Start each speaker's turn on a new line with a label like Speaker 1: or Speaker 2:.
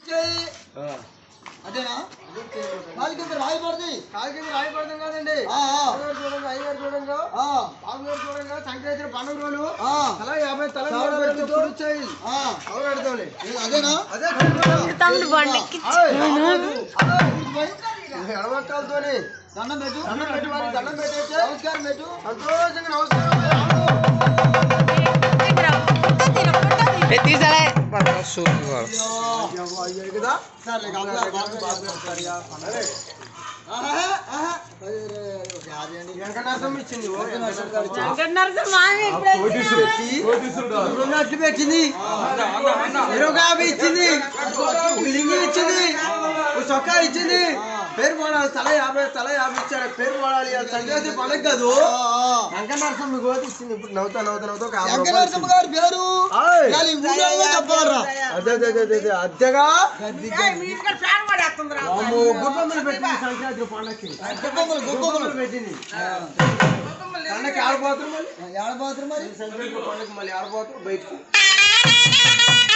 Speaker 1: చేయి. అదేనా కాలు కింద రాయి పడుతుంది
Speaker 2: కాలు కింద రాయి పడతాం కదండి
Speaker 1: ఆ, ఆ,
Speaker 2: అయ్యగారు చూడంగా అయ్యగారు చూడంగా
Speaker 1: ఆ,
Speaker 2: బాబు గారు చూడంగా సంక్రాంతి పండుగ రోజు
Speaker 1: ఆ,
Speaker 2: తల యాభై తల
Speaker 1: సవర
Speaker 2: నూట పెడితే
Speaker 1: పెడుతూ.
Speaker 2: పులుసు చేయి.
Speaker 1: ఆ.
Speaker 2: సవర పెడతాంలే.
Speaker 1: ఏ, అదేనా
Speaker 2: అదే కడుపులో.
Speaker 3: తమ్ముడు బండికి
Speaker 2: ఆయ్,
Speaker 1: పోయి,
Speaker 2: ఎడమక్కలతోని
Speaker 1: దండం పెట్టు
Speaker 2: దండం పెట్టి వారికి దండం పెట్టేస్తే
Speaker 1: నమస్కారం పెట్టు
Speaker 2: సంతోషంగా నమస్కారం
Speaker 3: తీసాలే
Speaker 2: అయ్యారు కదా
Speaker 1: సర్లే కాదు, కాదు, కాదు, కాదు. ఆహా, ఆహా. అరే, అరే, అరే, యాభై అండి.
Speaker 2: వెంకటనాథం ఇచ్చింది ఓ వెంకటనాథం. రెండు అట్లు పెట్టింది ఇరవై యాభై ఇచ్చింది లింగి ఇచ్చింది ఓ చొక్కా ఇచ్చింది పేరు మోడాలి తల యాభై తల యాభై ఇచ్చాడు పేరు మోడాలి అది సంక్రాంతి పండగ కాదు
Speaker 1: ఆ, ఆ.
Speaker 2: వెంకటనరసింహ గోతి ఇచ్చింది ఇప్పుడు నవ్వుతా నవ్వుతా నవ్వుతా ఒక యాభై రూపాయలు
Speaker 1: వెంకటనరసింహ గారి పేరు
Speaker 2: ఆయ్.
Speaker 1: ఇవాళ ఈ ఊళ్ళో చెప్పాలరా
Speaker 2: అదే అదే అదే అదే, అదే అద్దెగా అమ్మో, గుడ్డమ్మలు పెట్టింది సంక్రాంతి పండగకి
Speaker 1: గొప్పలు గొప్పలు
Speaker 2: గుడ్డమ్మలు పెట్టింది పండగకి ఆడిపోతారు మళ్ళీ
Speaker 1: ఏడబాత్రం మరి
Speaker 2: సంక్రాంతి పండగకి మళ్ళీ ఆడిపోతారు బయటికి